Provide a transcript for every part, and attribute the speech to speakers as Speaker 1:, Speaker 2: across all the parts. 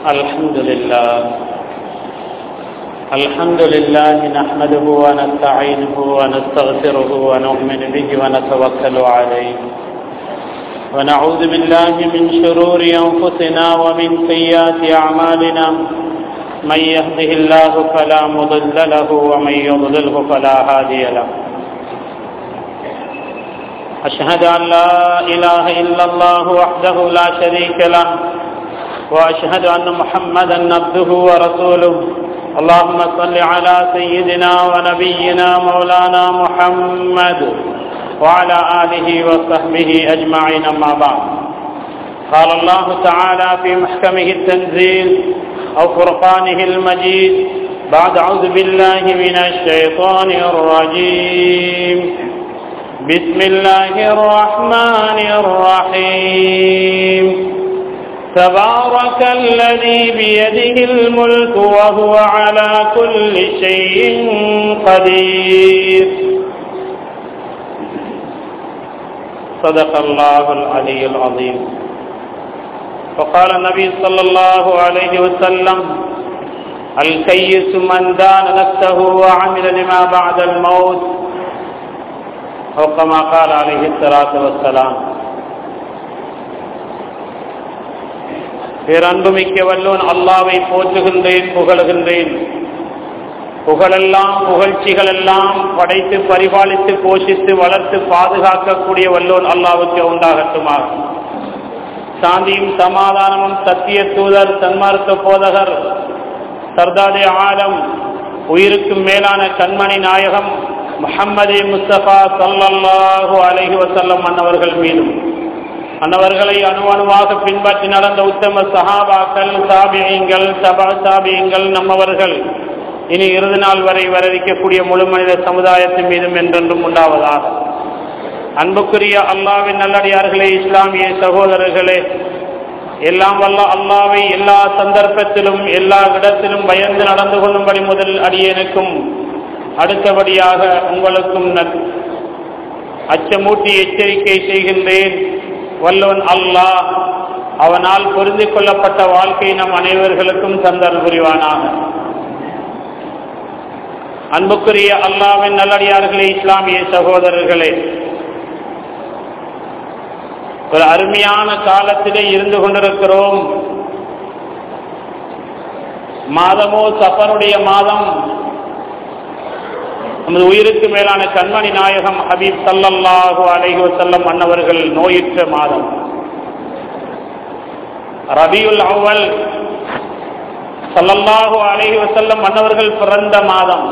Speaker 1: الحمد لله الحمد لله نحمده ونستعينه ونستغفره ونؤمن به ونتوكل عليه ونعوذ بالله من شرور أنفسنا ومن سيئات أعمالنا من يهده الله فلا مضل له ومن يضلله فلا هادي له أشهد أن لا إله إلا الله وحده لا شريك له وأشهد أن محمدا عبده ورسوله اللهم صل على سيدنا ونبينا مولانا محمد وعلى آله وصحبه أجمعين أما بعد قال الله تعالى في محكمه التنزيل أو فرقانه المجيد بعد أعوذ بالله من الشيطان الرجيم بسم الله الرحمن الرحيم تبارك الذي بيده الملك وهو على كل شيء قدير صدق الله العلي العظيم وقال النبي صلى الله عليه وسلم الكيس من دان نفسه وعمل لما بعد الموت أو كما قال عليه الصلاة والسلام பேரன்புமிக்க வல்லோன் அல்லாவை போற்றுகின்றேன் புகழுகின்றேன் புகழெல்லாம் புகழ்ச்சிகள் எல்லாம் படைத்து பரிபாலித்து போஷித்து வளர்த்து பாதுகாக்கக்கூடிய வல்லோன் அல்லாவுக்கு உண்டாகட்டுமாக சாந்தியும் சமாதானமும் சத்திய தூதர் சன்மார்க்க போதகர் சர்தாதே ஆலம் உயிருக்கும் மேலான கண்மணி நாயகம் முஹம்மதே முஸ்தபா சல்லல்லாஹு அலஹி வசல்லம் அன்னவர்கள் மீதும் அன்னவர்களை அணு அணுவாக பின்பற்றி நடந்த உத்தம சஹாபாக்கள் சாபியங்கள் சபா சாபியங்கள் நம்மவர்கள் இனி இறுதி நாள் வரை வரவிக்கக்கூடிய முழு மனித சமுதாயத்தின் மீதும் என்றென்றும் உண்டாவதாக அன்புக்குரிய அல்லாவின் நல்லடியார்களே இஸ்லாமிய சகோதரர்களே எல்லாம் வல்ல அல்லாவை எல்லா சந்தர்ப்பத்திலும் எல்லா இடத்திலும் பயந்து நடந்து கொள்ளும்படி முதல் அடியனுக்கும் அடுத்தபடியாக உங்களுக்கும் அச்சமூட்டி எச்சரிக்கை செய்கின்றேன் வல்லவன் அல்லாஹ் அவனால் பொருந்தி கொள்ளப்பட்ட வாழ்க்கை நம் அனைவர்களுக்கும் தந்தல் புரிவானாக அன்புக்குரிய அல்லாவின் நல்லடியார்களே இஸ்லாமிய சகோதரர்களே ஒரு அருமையான காலத்திலே இருந்து கொண்டிருக்கிறோம் மாதமோ சஃபருடைய மாதம் நமது உயிருக்கு மேலான கண்மணி நாயகம் ஹபீப் சல்லல்லாஹு அலைஹி வசல்லம் அன்னவர்கள் நோயுற்ற மாதம் ரபியுல் அவ்வல் சல்லல்லாஹு அலைஹி வசல்லம் அன்னவர்கள் பிறந்த மாதம்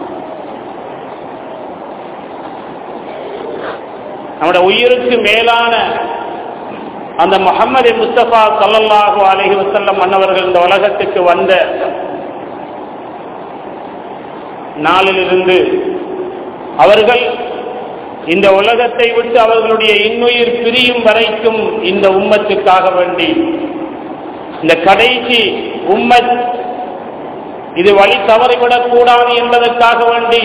Speaker 1: நம்முடைய உயிருக்கு மேலான அந்த முகமது முஸ்தபா சல்லல்லாஹு அலஹி வசல்லம் மன்னவர்கள் இந்த உலகத்துக்கு வந்த நாளிலிருந்து அவர்கள் இந்த உலகத்தை விட்டு அவர்களுடைய இன்னுயிர் பிரியும் வரைக்கும் இந்த உம்மத்துக்காக வேண்டி இந்த கடைசி உம்மத் இது வழி தவறிவிடக் கூடாது என்பதற்காக வேண்டி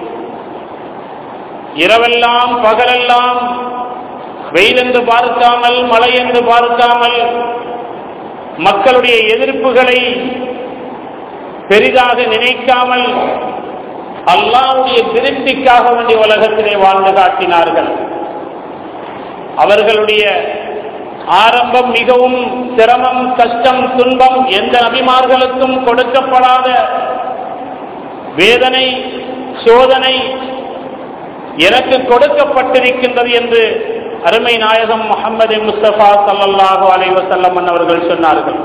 Speaker 1: இரவெல்லாம் பகலெல்லாம் வெயில் என்று பார்க்காமல் மழை என்று பார்க்காமல் மக்களுடைய எதிர்ப்புகளை பெரிதாக நினைக்காமல் அல்லாவுடைய திருப்திக்காக வேண்டிய உலகத்திலே வாழ்ந்து காட்டினார்கள் அவர்களுடைய ஆரம்பம் மிகவும் சிரமம் கஷ்டம் துன்பம் எந்த நபிமார்களுக்கும் கொடுக்கப்படாத வேதனை சோதனை எனக்கு கொடுக்கப்பட்டிருக்கின்றது என்று அருமை நாயகம் முகமது முஸ்தபா சல்லாஹு அலைவசல்லம் அவர்கள் சொன்னார்கள்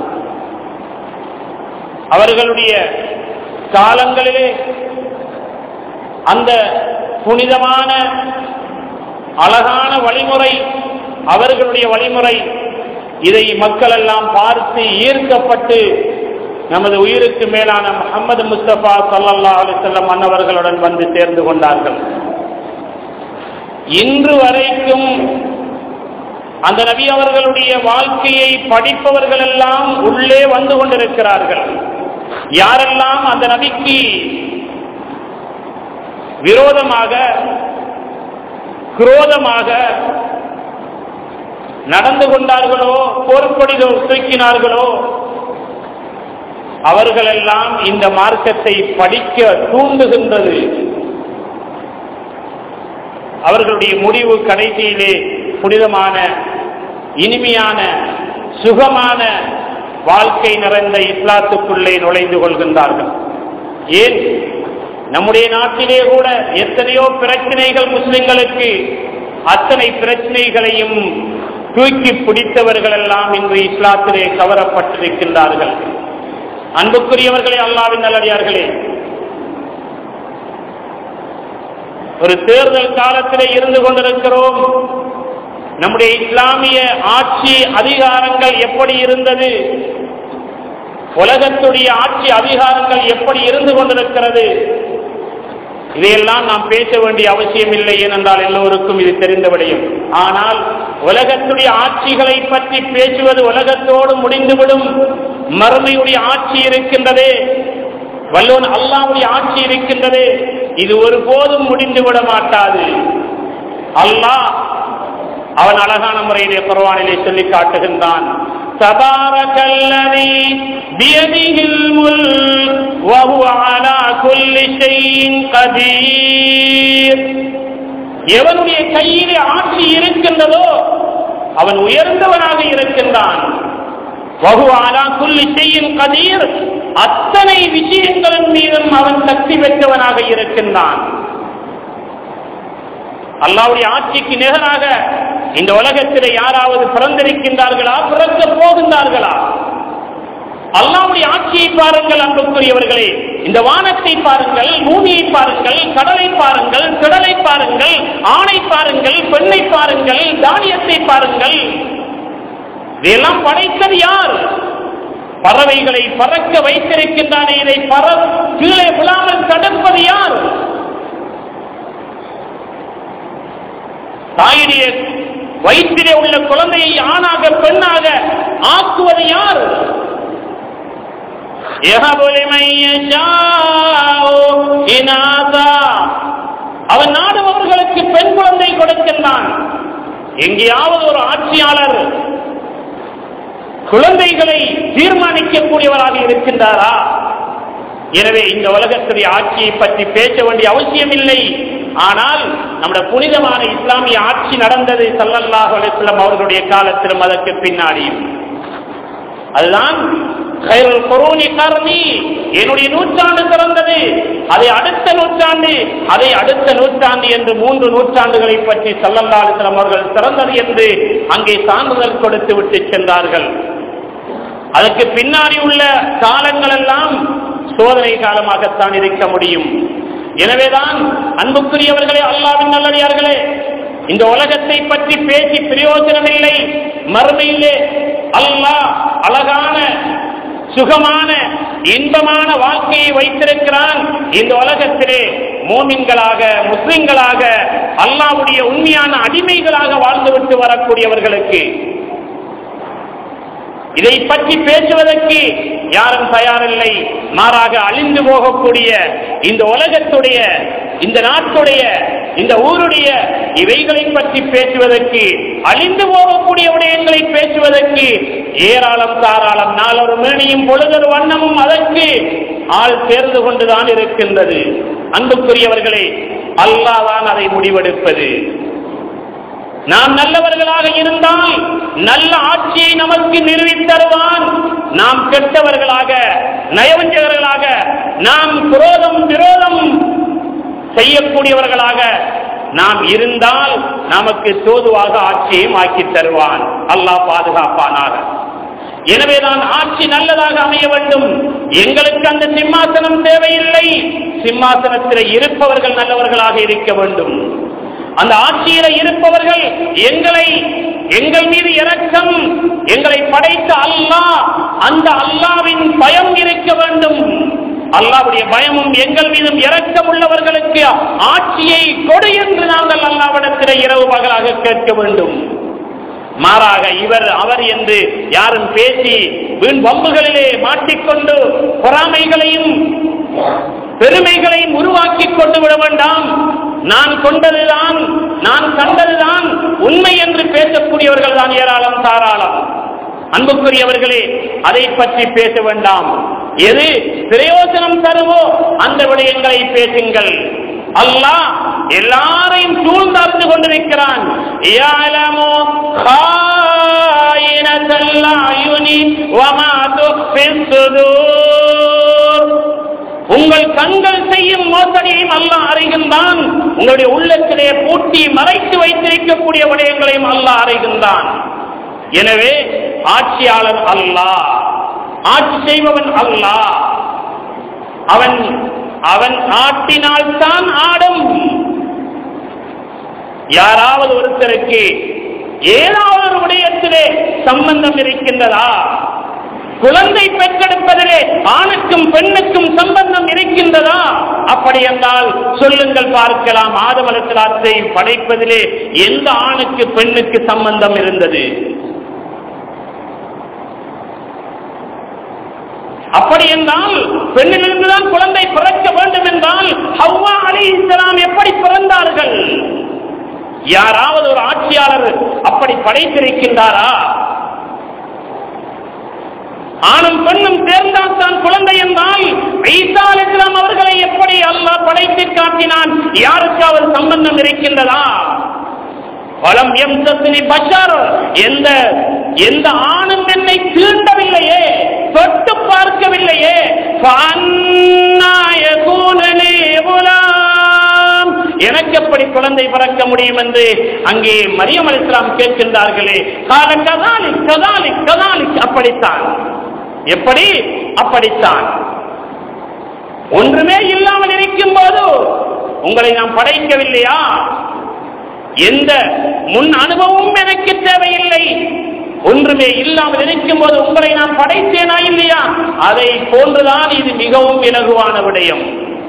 Speaker 1: அவர்களுடைய காலங்களிலே அந்த புனிதமான அழகான வழிமுறை அவர்களுடைய வழிமுறை இதை மக்கள் எல்லாம் பார்த்து ஈர்க்கப்பட்டு நமது உயிருக்கு மேலான முகமது முஸ்தபா சல்லல்லா அலிசல்லம் அன்னவர்களுடன் வந்து சேர்ந்து கொண்டார்கள் இன்று வரைக்கும் அந்த நபி அவர்களுடைய வாழ்க்கையை படிப்பவர்கள் எல்லாம் உள்ளே வந்து கொண்டிருக்கிறார்கள் யாரெல்லாம் அந்த நபிக்கு விரோதமாக குரோதமாக நடந்து கொண்டார்களோ போர்க்கொடி தூக்கினார்களோ அவர்களெல்லாம் இந்த மார்க்கத்தை படிக்க தூண்டுகின்றது அவர்களுடைய முடிவு கடைசியிலே புனிதமான இனிமையான சுகமான வாழ்க்கை நிறைந்த இஸ்லாத்துக்குள்ளே நுழைந்து கொள்கின்றார்கள் ஏன் நம்முடைய நாட்டிலே கூட எத்தனையோ பிரச்சனைகள் முஸ்லிம்களுக்கு அத்தனை பிரச்சனைகளையும் தூக்கி பிடித்தவர்கள் எல்லாம் இன்று இஸ்லாத்திலே கவரப்பட்டிருக்கின்றார்கள் அன்புக்குரியவர்களே அல்லாவின் நல்லடியார்களே ஒரு தேர்தல் காலத்திலே இருந்து கொண்டிருக்கிறோம் நம்முடைய இஸ்லாமிய ஆட்சி அதிகாரங்கள் எப்படி இருந்தது உலகத்துடைய ஆட்சி அதிகாரங்கள் எப்படி இருந்து கொண்டிருக்கிறது இதையெல்லாம் நாம் பேச வேண்டிய அவசியம் இல்லை ஏனென்றால் எல்லோருக்கும் இது தெரிந்த விடயம் ஆனால் உலகத்துடைய ஆட்சிகளை பற்றி பேசுவது உலகத்தோடு முடிந்துவிடும் மறுமையுடைய ஆட்சி இருக்கின்றதே வல்லோன் அல்லாவுடைய ஆட்சி இருக்கின்றதே இது ஒருபோதும் முடிந்துவிட மாட்டாது அல்லாஹ் அவன் அழகான முறையிலே குர்வானிலே சொல்லி காட்டுகின்றான் تبارك الذي بيده الملك وهو على كل شيء قدير எவனுடைய கையிலே ஆட்சி இருக்கின்றதோ அவன் உயர்ந்தவனாக இருக்கின்றான் வகு ஆலா குல்லி செய்யும் கதீர் அத்தனை விஷயங்களின் மீதும் அவன் சக்தி பெற்றவனாக இருக்கின்றான் அல்லாவுடைய ஆட்சிக்கு நிகராக இந்த உலகத்தில் யாராவது பிறந்திருக்கின்றார்களா பிறக்க போகின்றார்களா அல்லாவுடைய ஆட்சியை பாருங்கள் அன்புக்குரியவர்களே இந்த வானத்தை பாருங்கள் பூமியை பாருங்கள் கடலை பாருங்கள் திடலை பாருங்கள் ஆணை பாருங்கள் பெண்ணை பாருங்கள் தானியத்தை பாருங்கள் இதெல்லாம் படைத்தது யார் பறவைகளை பறக்க வைத்திருக்கின்றானே இதை பற கீழே விழாமல் தடுப்பது யார் தாயுடைய வயிற்றிலே உள்ள குழந்தையை ஆணாக பெண்ணாக ஆக்குவது யார் அவன் நாடுபவர்களுக்கு பெண் குழந்தை கொடுக்கின்றான் எங்கேயாவது ஒரு ஆட்சியாளர் குழந்தைகளை தீர்மானிக்கக்கூடியவராக இருக்கின்றாரா எனவே இந்த உலகத்துடைய ஆட்சியை பற்றி பேச வேண்டிய அவசியம் இல்லை ஆனால் நம்முடைய புனிதமான இஸ்லாமிய ஆட்சி நடந்தது சல்லல்லாஹு அலிஸ்லாம் அவர்களுடைய காலத்திலும் அதற்கு பின்னாடியும் அதுதான் என்னுடைய நூற்றாண்டு திறந்தது அதை அடுத்த நூற்றாண்டு அதை அடுத்த நூற்றாண்டு என்று மூன்று நூற்றாண்டுகளை பற்றி சல்லல்லா அலிஸ்லாம் அவர்கள் திறந்தது என்று அங்கே சான்றிதழ் கொடுத்து விட்டு சென்றார்கள் அதற்கு பின்னாடி உள்ள காலங்கள் எல்லாம் சோதனை காலமாகத்தான் இருக்க முடியும் எனவேதான் அன்புக்குரியவர்களே அல்லாவின் நல்லடியார்களே இந்த உலகத்தை பற்றி பேசி பிரயோஜனம் இல்லை மறுமையிலே அல்லாஹ் அழகான சுகமான இன்பமான வாழ்க்கையை வைத்திருக்கிறான் இந்த உலகத்திலே மோமின்களாக முஸ்லிம்களாக அல்லாவுடைய உண்மையான அடிமைகளாக வாழ்ந்துவிட்டு வரக்கூடியவர்களுக்கு இதை பற்றி பேசுவதற்கு யாரும் தயாரில்லை மாறாக அழிந்து போகக்கூடிய இந்த உலகத்துடைய இந்த நாட்டுடைய இந்த ஊருடைய இவைகளை பற்றி பேசுவதற்கு அழிந்து போகக்கூடிய விடயங்களை பேசுவதற்கு ஏராளம் தாராளம் நாளொரு மேனியும் பொழுதொரு வண்ணமும் அதற்கு ஆள் சேர்ந்து கொண்டுதான் இருக்கின்றது அன்புக்குரியவர்களே அல்லாதான் அதை முடிவெடுப்பது நாம் நல்லவர்களாக இருந்தால் நல்ல ஆட்சியை நமக்கு நிறுவித் தருவான் நாம் கெட்டவர்களாக நயவஞ்சகர்களாக நாம் குரோதம் விரோதம் செய்யக்கூடியவர்களாக நாம் இருந்தால் நமக்கு தோதுவாக ஆட்சியையும் ஆக்கி தருவான் அல்லாஹ் பாதுகாப்பானாக எனவேதான் ஆட்சி நல்லதாக அமைய வேண்டும் எங்களுக்கு அந்த சிம்மாசனம் தேவையில்லை சிம்மாசனத்தில் இருப்பவர்கள் நல்லவர்களாக இருக்க வேண்டும் அந்த ஆட்சியில இருப்பவர்கள் எங்களை எங்கள் மீது இரக்கம் எங்களை படைத்த அல்லாஹ் அந்த அல்லாவின் பயம் இருக்க வேண்டும் அல்லாவுடைய பயமும் எங்கள் மீதும் இரக்கம் உள்ளவர்களுக்கு ஆட்சியை கொடு என்று நாங்கள் அல்லாவிடத்தில் இரவு பகலாக கேட்க வேண்டும் மாறாக இவர் அவர் என்று யாரும் பேசி வீண் வம்புகளிலே மாட்டிக்கொண்டு பொறாமைகளையும் பெருமைகளையும் உருவாக்கி கொண்டு விட வேண்டாம் நான் கொண்டதுதான் நான் கண்டதுதான் உண்மை என்று பேசக்கூடியவர்கள் தான் ஏராளம் தாராளம் அன்புக்குரியவர்களே அதை பற்றி பேச வேண்டாம் எது பிரயோஜனம் தருவோ அந்த விடயங்களை பேசுங்கள் அல்லாஹ் எல்லாரையும் சூழ்ந்தறிந்து கொண்டிருக்கிறான் யாலமு காயினத்தல் அயுனி வமா துஃபிஸ் சுதூர் உங்கள் கண்கள் செய்யும் மோசடியையும் அல்லாஹ் அறிகின்றான் உங்களுடைய உள்ளத்திலே பூட்டி மறைத்து வைத்திருக்கக்கூடிய விடயங்களையும் அல்லாஹ் அறிகின்றான் எனவே ஆட்சியாளர் அல்லாஹ் ஆட்சி செய்பவன் அல்லாஹ் அவன் அவன் ஆட்டினால் தான் ஆடும் யாராவது ஒருத்தருக்கு ஏதாவது ஒரு விடயத்திலே சம்பந்தம் இருக்கின்றதா குழந்தை பெற்றெடுப்பதிலே ஆணுக்கும் பெண்ணுக்கும் சம்பந்தம் இருக்கின்றதா அப்படி என்றால் சொல்லுங்கள் பார்க்கலாம் ஆதமலத்திலாத்தை படைப்பதிலே எந்த ஆணுக்கு பெண்ணுக்கு சம்பந்தம் இருந்தது அப்படி என்றால் பெண்ணிலிருந்துதான் குழந்தை பிறக்க வேண்டும் என்றால் ஹவ்வா அலி இஸ்லாம் எப்படி பிறந்தார்கள் யாராவது ஒரு ஆட்சியாளர் அப்படி படைத்திருக்கின்றாரா ஆணும் பெண்ணும் சேர்ந்தால் தான் குழந்தை என்றால் ஈசா அலிஸ்லாம் அவர்களை எப்படி அல்லாஹ் படைத்து காட்டினான் யாருக்கு அவர் சம்பந்தம் இருக்கின்றதா பலம் எம் சசினி பஷர் எந்த எந்த ஆணும் என்னை தீண்டவில்லையே தொட்டு பார்க்கவில்லையே எனக்கு எப்படி குழந்தை பிறக்க முடியும் என்று அங்கே மரியம் அலிஸ்லாம் கேட்கின்றார்களே கால கதாலி கதாலி கதாலி அப்படித்தான் எப்படி அப்படித்தான் ஒன்றுமே இல்லாமல் இருக்கும் போது உங்களை நாம் படைக்கவில்லையா எந்த முன் அனுபவமும் எனக்கு தேவையில்லை ஒன்றுமே இல்லாமல் இருக்கும் போது உங்களை நான் படைத்தேனா இல்லையா அதை போன்றுதான் இது மிகவும் இலகுவான விடயம்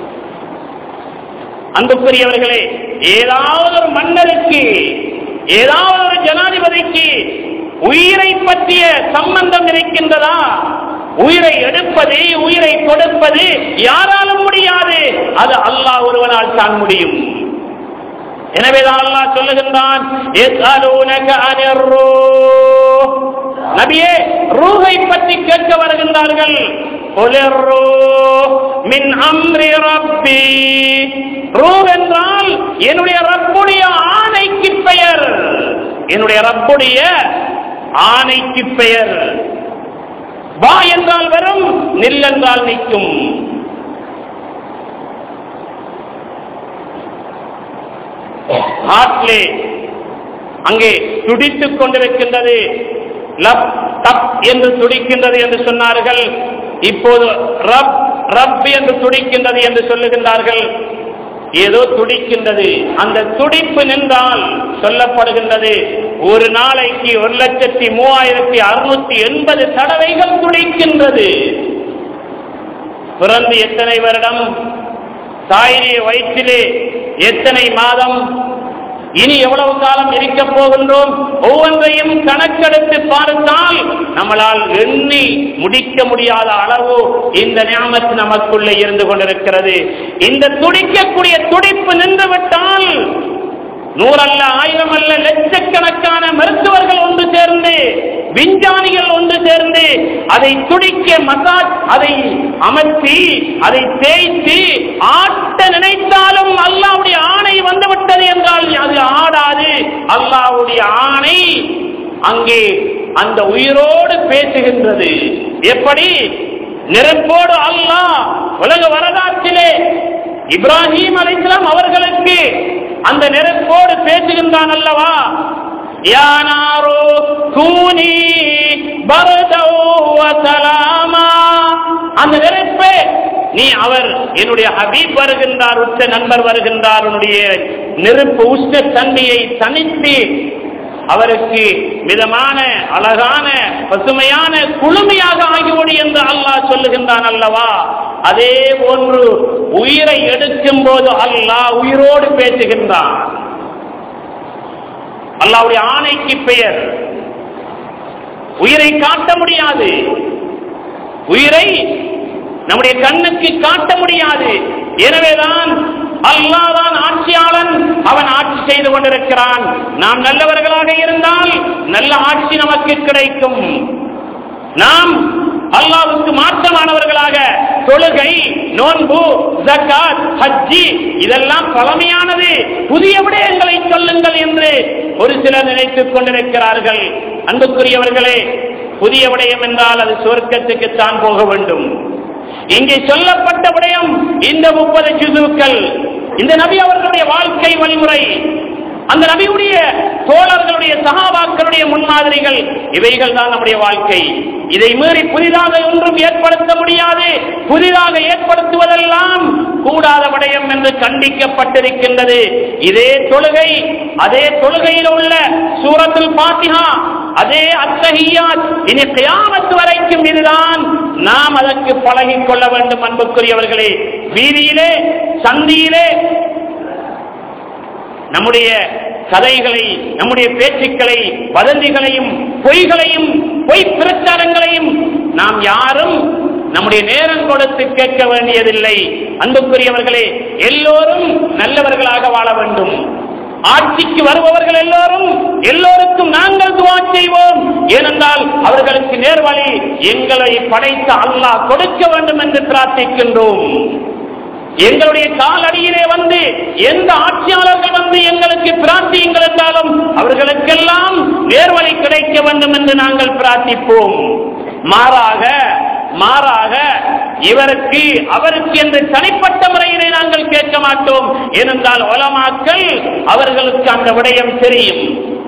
Speaker 1: அன்புக்குரியவர்களே ஏதாவது ஒரு மன்னருக்கு ஏதாவது ஒரு ஜனாதிபதிக்கு உயிரை பற்றிய சம்பந்தம் இருக்கின்றதா உயிரை எடுப்பது உயிரை கொடுப்பது யாராலும் முடியாது அது அல்லாஹ் ஒருவனால் தான் முடியும் எனவேதான் அல்லாஹ் சொல்லுகின்றான் நபியே ரூஹை பற்றி கேட்க வருகின்றார்கள் மின் அம்ரி ரப்பி ரூ என்றால் என்னுடைய ரப்புடைய ஆணைக்கு பெயர் என்னுடைய ரப்புடைய ஆணைக்கு பெயர் வா என்றால் வரும் நில் என்றால் நிற்கும் ஹார்ட்லே அங்கே துடித்துக் கொண்டிருக்கின்றது லப் தப் என்று துடிக்கின்றது என்று சொன்னார்கள் இப்போது ரப் ரப் என்று துடிக்கின்றது என்று சொல்லுகின்றார்கள் ஏதோ துடிக்கின்றது அந்த துடிப்பு நின்றால் சொல்லப்படுகின்றது ஒரு நாளைக்கு ஒரு லட்சத்தி மூவாயிரத்தி அறுநூத்தி எண்பது தடவைகள் துடிக்கின்றது பிறந்து எத்தனை வருடம் தாயிலே வயிற்றிலே எத்தனை மாதம் இனி எவ்வளவு காலம் இருக்க போகின்றோம் ஒவ்வொன்றையும் கணக்கெடுத்து பார்த்தால் நம்மளால் எண்ணி முடிக்க முடியாத அளவு இந்த ஞாபகத்து நமக்குள்ளே இருந்து கொண்டிருக்கிறது இந்த துடிக்கக்கூடிய துடிப்பு நின்று விட்டால் நூறல்ல ஆயிரம் அல்ல லட்சக்கணக்கான மருத்துவர்கள் ஒன்று சேர்ந்து விஞ்ஞானிகள் ஒன்று சேர்ந்து அதை துடிக்க மசாஜ் அதை அமர்த்தி அதை தேய்த்து ஆட்ட நினைத்தாலும் அல்லாவுடைய ஆணை வந்துவிட்டது என்றால் அது ஆடாது அல்லாவுடைய ஆணை அங்கே அந்த உயிரோடு பேசுகின்றது எப்படி நெருப்போடு அல்லாஹ் உலக வரலாற்றிலே இப்ராஹிம் அலைஸ்லாம் அவர்களுக்கு அந்த நெருப்போடு பேசுகின்றான் அல்லவா யானாரோ கூனி அந்த நெருப்பே நீ அவர் என்னுடைய ஹபீப் வருகின்றார் உச்ச நண்பர் வருகின்றார் உன்னுடைய நெருப்பு உஷ்ண தன்மையை தனித்து அவருக்கு மிதமான அழகான பசுமையான குளுமையாக ஆகிவிடு என்று அல்லாஹ் சொல்லுகின்றான் அல்லவா அதே போன்று உயிரை எடுக்கும் போது அல்லாஹ் உயிரோடு பேசுகின்றான் அல்லாவுடைய ஆணைக்கு பெயர் உயிரை காட்ட முடியாது உயிரை நம்முடைய கண்ணுக்கு காட்ட முடியாது எனவேதான் அல்லாதான் ஆட்சியாளன் அவன் ஆட்சி செய்து கொண்டிருக்கிறான் நாம் நல்லவர்களாக இருந்தால் நல்ல ஆட்சி நமக்கு கிடைக்கும் நாம் அல்லாவுக்கு மாற்றமாக பழமையானவர்களாக தொழுகை நோன்பு ஜக்காத் ஹஜ்ஜி இதெல்லாம் பழமையானது புதிய விடயங்களை சொல்லுங்கள் என்று ஒரு சிலர் நினைத்துக் கொண்டிருக்கிறார்கள் அன்புக்குரியவர்களே புதிய விடயம் என்றால் அது சுவர்க்கத்துக்குத்தான் போக வேண்டும் இங்கே சொல்லப்பட்ட விடயம் இந்த முப்பது ஜுதுக்கள் இந்த நபி அவர்களுடைய வாழ்க்கை வழிமுறை அந்த நபியுடைய தோழர்களுடைய சகாபாக்களுடைய முன்மாதிரிகள் இவைகள் தான் நம்முடைய வாழ்க்கை இதை மீறி புதிதாக ஒன்றும் ஏற்படுத்த முடியாது புதிதாக ஏற்படுத்துவதெல்லாம் கூடாத விடயம் என்று கண்டிக்கப்பட்டிருக்கின்றது இதே தொழுகை அதே தொழுகையில் உள்ள சூரத்தில் பாத்திகா அதே அத்தகையாத் இனி கியாமத்து வரைக்கும் இதுதான் நாம் அதற்கு பழகிக் கொள்ள வேண்டும் அன்புக்குரியவர்களே வீதியிலே சந்தியிலே நம்முடைய கதைகளை நம்முடைய பேச்சுக்களை வதந்திகளையும் பொய்களையும் பொய் பிரச்சாரங்களையும் நாம் யாரும் நம்முடைய நேரம் கொடுத்து கேட்க வேண்டியதில்லை அன்புக்குரியவர்களே எல்லோரும் நல்லவர்களாக வாழ வேண்டும் ஆட்சிக்கு வருபவர்கள் எல்லோரும் எல்லோருக்கும் நாங்கள் துவா செய்வோம் ஏனென்றால் அவர்களுக்கு நேர்வழி எங்களை படைத்த அல்லாஹ் கொடுக்க வேண்டும் என்று பிரார்த்திக்கின்றோம் எங்களுடைய காலடியிலே வந்து எந்த ஆட்சியாளர்கள் வந்து எங்களுக்கு பிரார்த்தியுங்கள் என்றாலும் அவர்களுக்கெல்லாம் நேர்வழி கிடைக்க வேண்டும் என்று நாங்கள் பிரார்த்திப்போம் மாறாக மாறாக இவருக்கு அவருக்கு என்று தனிப்பட்ட முறையிலே நாங்கள் கேட்க மாட்டோம் ஏனென்றால் ஒலமாக்கள் அவர்களுக்கு அந்த விடயம் தெரியும்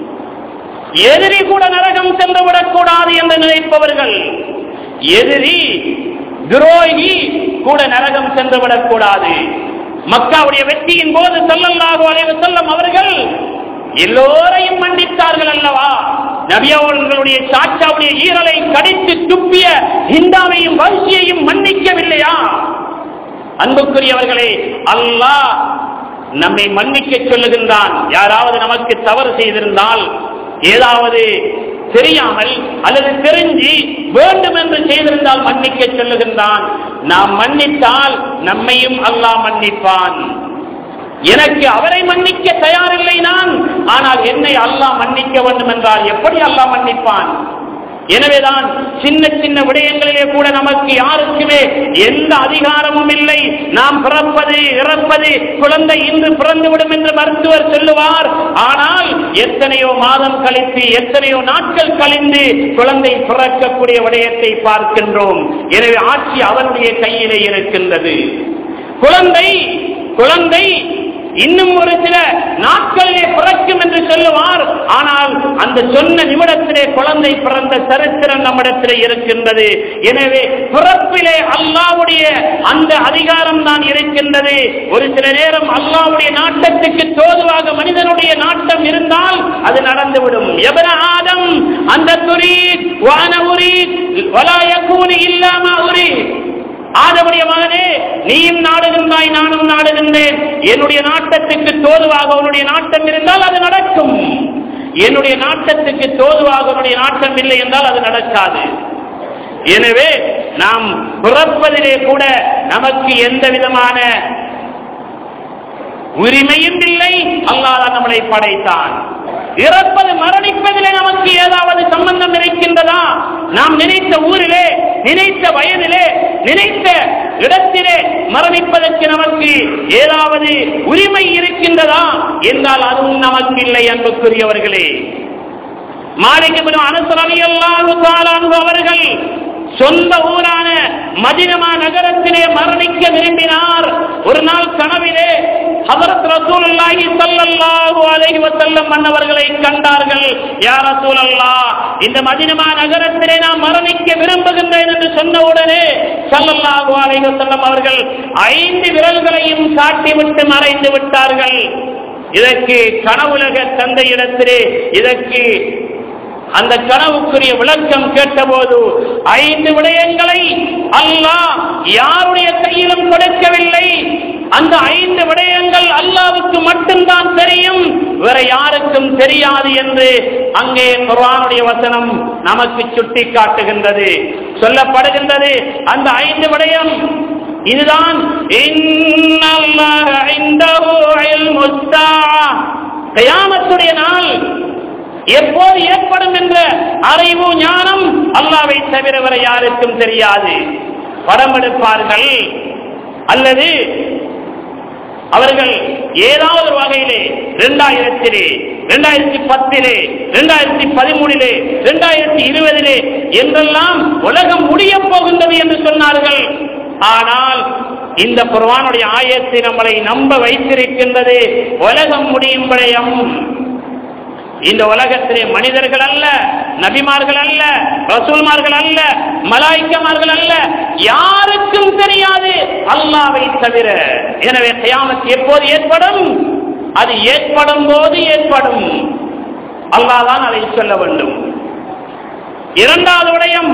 Speaker 1: எதிரி கூட நரகம் சென்று விடக்கூடாது என்று நினைப்பவர்கள் எதிரி துரோகி கூட நரகம் சென்று விடக்கூடாது மக்காவுடைய வெற்றியின் போது சொல்லல்லாஹு அலைவு செல்லும் அவர்கள் எல்லோரையும் மன்னித்தார்கள் அல்லவா நபியவர்களுடைய சாச்சாவுடைய ஈரலை கடித்து துப்பிய ஹிந்தாவையும் வம்சியையும் மன்னிக்கவில்லையா அன்புக்குரியவர்களே அல்லாஹ் நம்மை மன்னிக்க சொல்லுகின்றான் யாராவது நமக்கு தவறு செய்திருந்தால் ஏதாவது தெரியாமல் அல்லது தெரிஞ்சு வேண்டும் என்று செய்திருந்தால் மன்னிக்க சொல்லுகின்றான் நாம் மன்னித்தால் நம்மையும் அல்லாஹ் மன்னிப்பான் எனக்கு அவரை மன்னிக்க தயாரில்லை நான் ஆனால் என்னை அல்லாஹ் மன்னிக்க வேண்டும் என்றால் எப்படி அல்லாஹ் மன்னிப்பான் எனவேதான் சின்ன சின்ன விடயங்களிலே கூட நமக்கு யாருக்குமே எந்த அதிகாரமும் இல்லை நாம் பிறப்பது இறப்பது குழந்தை இன்று பிறந்துவிடும் என்று மருத்துவர் சொல்லுவார் ஆனால் எத்தனையோ மாதம் கழித்து எத்தனையோ நாட்கள் கழிந்து குழந்தை பிறக்கக்கூடிய விடயத்தை பார்க்கின்றோம் எனவே ஆட்சி அவனுடைய கையிலே இருக்கின்றது குழந்தை குழந்தை இன்னும் ஒரு சில நாட்களிலே பிறக்கும் என்று சொல்லுவார் ஆனால் அந்த சொன்ன நிமிடத்திலே குழந்தை பிறந்த சரித்திரம் நம்மிடத்திலே இருக்கின்றது எனவே பிறப்பிலே அல்லாவுடைய அந்த அதிகாரம் தான் இருக்கின்றது ஒரு சில நேரம் அல்லாவுடைய நாட்டத்துக்கு தோதுவாக மனிதனுடைய நாட்டம் இருந்தால் அது நடந்துவிடும் எவர ஆதம் அந்த துரி வான உரி வலாயக்கூனி இல்லாம உரி ஆதவுடைய மகனே நீயும் நாடுகின்றாய் நானும் நாடுகின்றேன் என்னுடைய நாட்டத்துக்கு தோதுவாக உன்னுடைய நாட்டம் இருந்தால் அது நடக்கும் என்னுடைய நாட்டத்துக்கு தோதுவாக உன்னுடைய நாட்டம் இல்லை என்றால் அது நடக்காது எனவே நாம் பிறப்பதிலே கூட நமக்கு எந்த விதமான உரிமையும் இல்லை அல்லாதான் நம்மளை படைத்தான் இறப்பது மரணிப்பதிலே நமக்கு ஏதாவது சம்பந்தம் இருக்கின்றதா நாம் நினைத்த ஊரிலே நினைத்த வயதிலே நினைத்த இடத்திலே மரணிப்பதற்கு நமக்கு ஏதாவது உரிமை இருக்கின்றதா என்றால் அதுவும் நமக்கு இல்லை அன்புக்குரியவர்களே மாளிகை அனுசரவி அல்லாஹு அவர்கள் சொந்த ஊரான மதினமா நகரத்திலே மரணிக்க விரும்பினார் ஒரு நாள் கனவிலே ஹதரத் ரசூலுல்லாஹி ஸல்லல்லாஹு அலைஹி வஸல்லம் மன்னவர்களை கண்டார்கள் யா ரசூலல்லாஹ் இந்த மதினமா நகரத்திலே நான் மரணிக்க விரும்புகின்றேன் என்று சொன்ன உடனே ஸல்லல்லாஹு அலைஹி வஸல்லம் அவர்கள் ஐந்து விரல்களையும் காட்டிவிட்டு மறைந்து விட்டார்கள் இதற்கு கனவுலக தந்தையிடத்திலே இதற்கு அந்த கனவுக்குரிய விளக்கம் கேட்டபோது ஐந்து விடயங்களை அல்லாஹ் யாருடைய கையிலும் கொடுக்கவில்லை அந்த ஐந்து விடயங்கள் அல்லாவுக்கு மட்டும்தான் தெரியும் வேற யாருக்கும் தெரியாது என்று அங்கே குர்ஆனுடைய வசனம் நமக்கு சுட்டி காட்டுகின்றது சொல்லப்படுகின்றது அந்த ஐந்து விடயம் இதுதான் இன்னல்லாஹ இந்தஹு இல்முஸ் ஸாஅ. கியாமத்துடைய நாள் எப்போது ஏற்படும் என்ற அறிவு ஞானம் அல்லாவை தவிர வர யாருக்கும் தெரியாது படம் எடுப்பார்கள் அல்லது அவர்கள் ஏதாவது ஒரு வகையிலே இரண்டாயிரத்திலே இரண்டாயிரத்தி பத்திலே இரண்டாயிரத்தி பதிமூணிலே இரண்டாயிரத்தி இருபதிலே என்றெல்லாம் உலகம் முடிய போகின்றது என்று சொன்னார்கள் ஆனால் இந்த குர்வானுடைய ஆயத்தை நம்மளை நம்ப வைத்திருக்கின்றது உலகம் முடியும் விடயம் இந்த உலகத்திலே மனிதர்கள் அல்ல நபிமார்கள் அல்ல ரசூல்மார்கள் அல்ல மலாய்க்கமார்கள் அல்ல யாருக்கும் தெரியாது அல்லாவை தவிர எனவே கயாமத் எப்போது ஏற்படும் அது ஏற்படும் போது ஏற்படும் அல்லாதான் அதை சொல்ல வேண்டும் இரண்டாவது விடயம்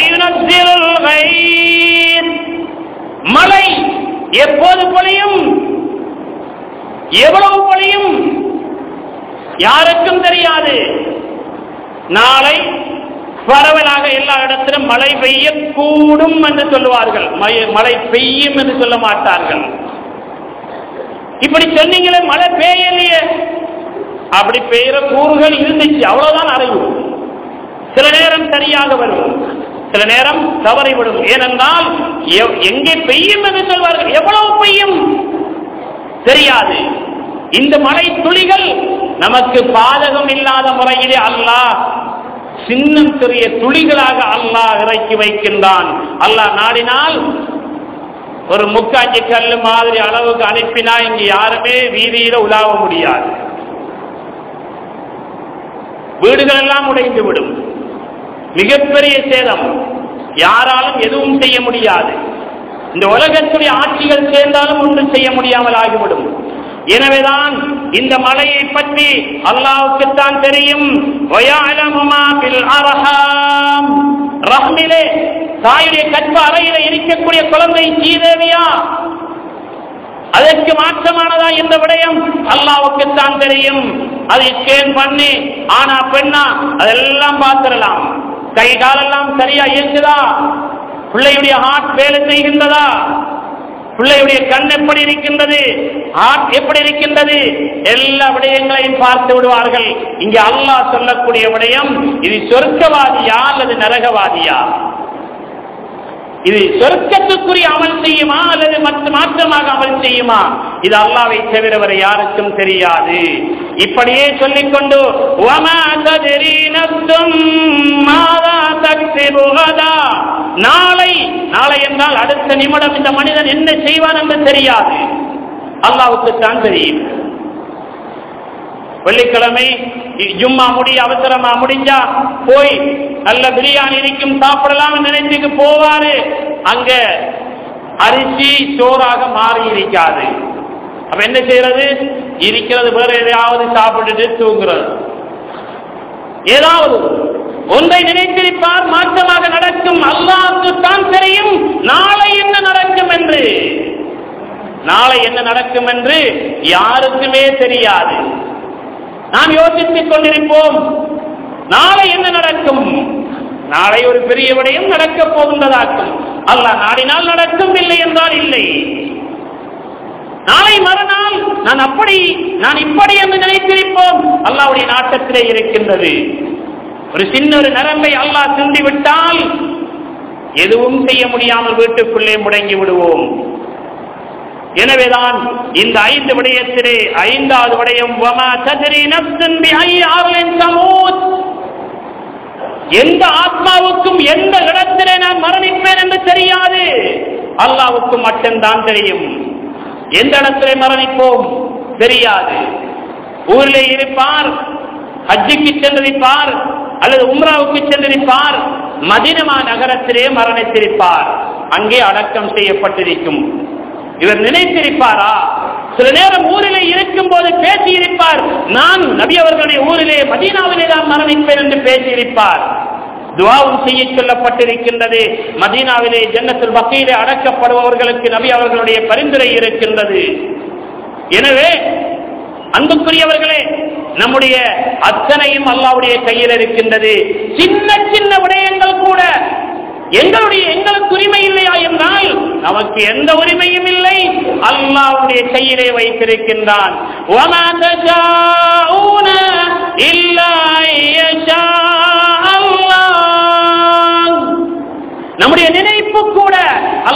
Speaker 1: மழை எப்போது பொழியும் எவ்வளவு பொழியும் யாருக்கும் தெரியாது நாளை பரவலாக எல்லா இடத்திலும் மழை பெய்யக்கூடும் என்று சொல்லுவார்கள் மழை பெய்யும் என்று சொல்ல மாட்டார்கள் இப்படி சொன்னீங்களே மழை பெய்யலையே அப்படி பெய்கிற கூறுகள் இருந்துச்சு அவ்வளவுதான் அறிவு சில நேரம் சரியாக வரும் சில நேரம் தவறிவிடும் ஏனென்றால் எங்கே பெய்யும் என்று சொல்வார்கள் எவ்வளவு பெய்யும் தெரியாது இந்த மழை துளிகள் நமக்கு பாதகம் இல்லாத முறையிலே அல்லாஹ் சின்னம் சிறிய துளிகளாக அல்லாஹ் இறக்கி வைக்கின்றான் அல்லாஹ் நாடினால் ஒரு முக்காஞ்சி கல்லு மாதிரி அளவுக்கு அனுப்பினா இங்கு யாருமே வீதியில உலாவ முடியாது வீடுகள் எல்லாம் உடைந்து விடும் மிகப்பெரிய சேதம் யாராலும் எதுவும் செய்ய முடியாது இந்த உலகத்துடைய ஆட்சிகள் சேர்ந்தாலும் ஒன்றும் செய்ய முடியாமல் ஆகிவிடும் எனவேதான் இந்த மலையை பற்றி அல்லாவுக்குத்தான் தெரியும் ரஹ்மிலே தாயுடைய கற்ப அறையில இருக்கக்கூடிய குழந்தை சீதேவியா அதற்கு மாற்றமானதா இந்த விடயம் அல்லாவுக்குத்தான் தெரியும் அதை ஸ்கேன் பண்ணி ஆனா பெண்ணா அதெல்லாம் பார்த்திடலாம் கை காலெல்லாம் சரியா இயங்குதா பிள்ளையுடைய ஹார்ட் வேலை செய்கின்றதா பிள்ளையுடைய கண் எப்படி இருக்கின்றது ஹார்ட் எப்படி இருக்கின்றது எல்லா விடயங்களையும் பார்த்து விடுவார்கள் இங்கே அல்லாஹ் சொல்லக்கூடிய விடயம் இது சொர்க்கவாதியா அல்லது நரகவாதியா இது சொர்க்கத்துக்குரிய அமல் செய்யுமா அல்லது மற்ற மாற்றமாக அமல் செய்யுமா இது அல்லாவை தவிர வரை யாருக்கும் தெரியாது இப்படியே சொல்லிக்கொண்டு நாளை நாளை என்றால் அடுத்த நிமிடம் இந்த மனிதன் என்ன செய்வான் என்று தெரியாது அல்லாவுக்கு தான் தெரியும் வெள்ளிக்கிழமை ஜும்மா முடி அவசரமா முடிஞ்சா போய் நல்ல பிரியாணி இருக்கும் சாப்பிடலாம் நினைச்சுக்கு போவாரு அங்க அரிசி சோறாக மாறி இருக்காது அப்ப என்ன செய்யறது இருக்கிறது வேற எதையாவது சாப்பிட்டுட்டு தூங்குறது ஏதாவது ஒன்றை நினைத்திருப்பார் மாற்றமாக நடக்கும் அல்லாவுக்கு தான் தெரியும் நாளை என்ன நடக்கும் என்று நாளை என்ன நடக்கும் என்று யாருக்குமே தெரியாது நாம் யோசித்துக் கொண்டிருப்போம் நாளை என்ன நடக்கும் நாளை ஒரு பெரிய விடயம் நடக்கப் போகின்றதாக்கும் அல்ல நாடினால் நடக்கும் இல்லை என்றால் இல்லை நாளை மறுநாள் நான் அப்படி நான் இப்படி என்று நினைத்திருப்போம் அல்லாவுடைய நாட்டத்திலே இருக்கின்றது ஒரு சின்ன ஒரு நரம்பை அல்லாஹ் சிந்தி விட்டால் எதுவும் செய்ய முடியாமல் வீட்டுக்குள்ளே முடங்கி விடுவோம் எனவேதான் இந்த ஐந்து விடயத்திலே ஐந்தாவது விடயம் எந்த ஆத்மாவுக்கும் எந்த இடத்திலே நான் மரணிப்பேன் என்று தெரியாது அல்லாவுக்கு மட்டும்தான் தெரியும் எந்த இடத்திலே மரணிப்போம் தெரியாது ஊரிலே இருப்பார் ஹஜ்ஜுக்கு சென்றிருப்பார் அல்லது உம்ராவுக்கு சென்றிருப்பார் மதினமா நகரத்திலே மரணித்திருப்பார் அங்கே அடக்கம் செய்யப்பட்டிருக்கும் இவர் நினைத்திருப்பாரா சில நேரம் ஊரிலே இருக்கும் போது பேசியிருப்பார் நான் நபி அவர்களுடைய ஊரிலே மதீனாவிலே தான் மரணிப்பேன் என்று பேசியிருப்பார் துவாவும் செய்ய சொல்லப்பட்டிருக்கின்றது மதீனாவிலே ஜன்னத்தில் பக்கையிலே அடக்கப்படுபவர்களுக்கு நபி அவர்களுடைய பரிந்துரை இருக்கின்றது எனவே அன்புக்குரியவர்களே நம்முடைய அத்தனையும் அல்லாவுடைய கையில் இருக்கின்றது சின்ன சின்ன விடயங்கள் கூட எங்களுடைய எங்களுக்கு உரிமை இல்லையா என்றால் நமக்கு எந்த உரிமையும் இல்லை அல்லாவுடைய கையிலே வைத்திருக்கின்றான் நம்முடைய நினைப்பு கூட